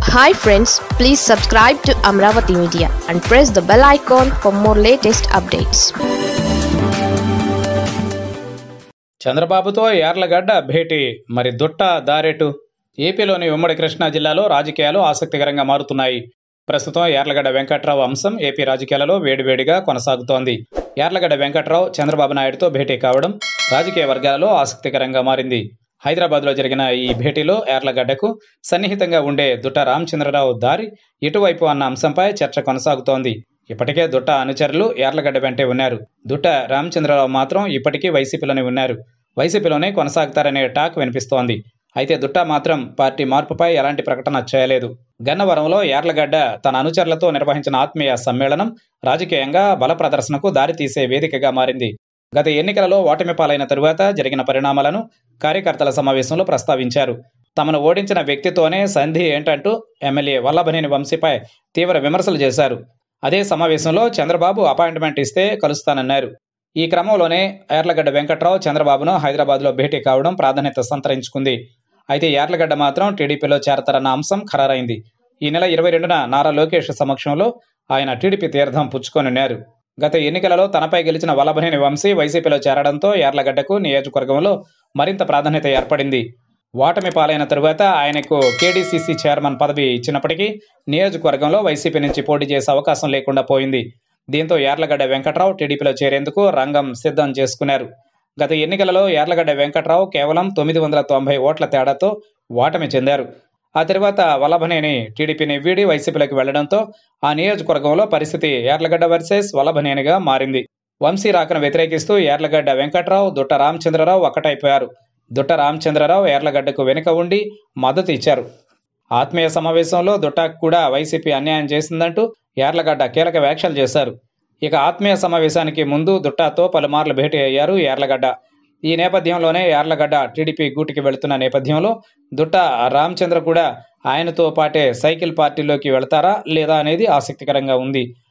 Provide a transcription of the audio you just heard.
hi friends please subscribe to Amaravati media and press the bell icon for more latest updates చంద్రబాబుతో యార్లగడ్డ భేటీ మరి దుట్ట దారెటు ఏపీలోని ఉమ్మడి కృష్ణా జిల్లాలో రాజకీయాలు ఆసక్తికరంగా మారుతున్నాయి ప్రస్తుతం యార్లగడ్డ వెంకట్రావు అంశం ఏపీ రాజకీయాలలో వేడివేడిగా కొనసాగుతోంది యార్లగడ్డ వెంకట్రావు చంద్రబాబు నాయుడుతో భేటీ కావడం రాజకీయ వర్గాలలో ఆసక్తికరంగా మారింది హైదరాబాద్లో జరిగిన ఈ భేటీలో యార్లగడ్డకు సన్నిహితంగా ఉండే దుట్ట రామచంద్రరావు దారి ఇటువైపు అన్న అంశంపై చర్చ కొనసాగుతోంది ఇప్పటికే దుట్ట అనుచరులు యార్లగడ్డ వెంటే ఉన్నారు దుట్ట రామచంద్రరావు మాత్రం ఇప్పటికీ వైసీపీలోనే ఉన్నారు వైసీపీలోనే కొనసాగుతారనే టాక్ వినిపిస్తోంది అయితే దుట్ట మాత్రం పార్టీ మార్పుపై ఎలాంటి ప్రకటన చేయలేదు గన్నవరంలో యార్లగడ్డ తన అనుచరులతో నిర్వహించిన ఆత్మీయ సమ్మేళనం రాజకీయంగా బల ప్రదర్శనకు దారితీసే వేదికగా మారింది గత ఎన్నికలలో ఓటమి పాలైన తరువాత జరిగిన పరిణామాలను కార్యకర్తల సమావేశంలో ప్రస్తావించారు తమను ఓడించిన వ్యక్తితోనే సంధి ఏంటంటూ ఎమ్మెల్యే వల్లభనేని వంశీపై తీవ్ర విమర్శలు చేశారు అదే సమావేశంలో చంద్రబాబు అపాయింట్మెంట్ ఇస్తే కలుస్తానన్నారు ఈ క్రమంలోనే యార్లగడ్డ వెంకట్రావు చంద్రబాబును హైదరాబాద్లో భేటీ కావడం ప్రాధాన్యత సంతరించుకుంది అయితే యార్లగడ్డ మాత్రం టీడీపీలో చేరతారన్న అంశం ఖరారైంది ఈ నెల ఇరవై రెండున నారా లోకేష్ సమక్షంలో ఆయన టీడీపీ తీర్థం పుచ్చుకొనున్నారు గత ఎన్నికలలో తనపై గెలిచిన వల్లభనేని వంశీ వైసీపీలో చేరడంతో యార్లగడ్డకు నియోజకవర్గంలో మరింత ప్రాధాన్యత ఏర్పడింది ఓటమి పాలైన తరువాత ఆయనకు కేడీసీసీ చైర్మన్ పదవి ఇచ్చినప్పటికీ నియోజకవర్గంలో వైసీపీ నుంచి పోటీ చేసే అవకాశం లేకుండా పోయింది దీంతో యార్లగడ్డ వెంకట్రావు టీడీపీలో చేరేందుకు రంగం సిద్ధం చేసుకున్నారు గత ఎన్నికలలో యార్లగడ్డ వెంకట్రావు కేవలం తొమ్మిది వందల తొంభై ఓట్ల తేడాతో ఓటమి చెందారు ఆ తర్వాత వల్లభనేని టీడీపీని వీడి వైసీపీలోకి వెళ్లడంతో ఆ నియోజకవర్గంలో పరిస్థితి యార్లగడ్డ వర్సెస్ వల్లభనేనిగా మారింది వంశీ రాకను వ్యతిరేకిస్తూ యార్లగడ్డ వెంకట్రావు దుట్ట రామచంద్రరావు ఒక్కటైపోయారు దుట్ట రామచంద్రరావు యార్లగడ్డకు వెనుక ఉండి మద్దతు ఇచ్చారు ఆత్మీయ సమావేశంలో దుట్టాకు కూడా వైసీపీ అన్యాయం చేసిందంటూ యార్లగడ్డ కీలక వ్యాఖ్యలు చేశారు ఇక ఆత్మీయ సమావేశానికి ముందు దుట్టాతో పలుమార్లు భేటీ అయ్యారు యార్లగడ్డ ఈ నేపథ్యంలోనే యార్లగడ్డ టీడీపీ గూటికి వెళుతున్న నేపథ్యంలో దుట్ట రామచంద్ర కూడా ఆయనతో పాటే సైకిల్ పార్టీలోకి వెళతారా లేదా అనేది ఆసక్తికరంగా ఉంది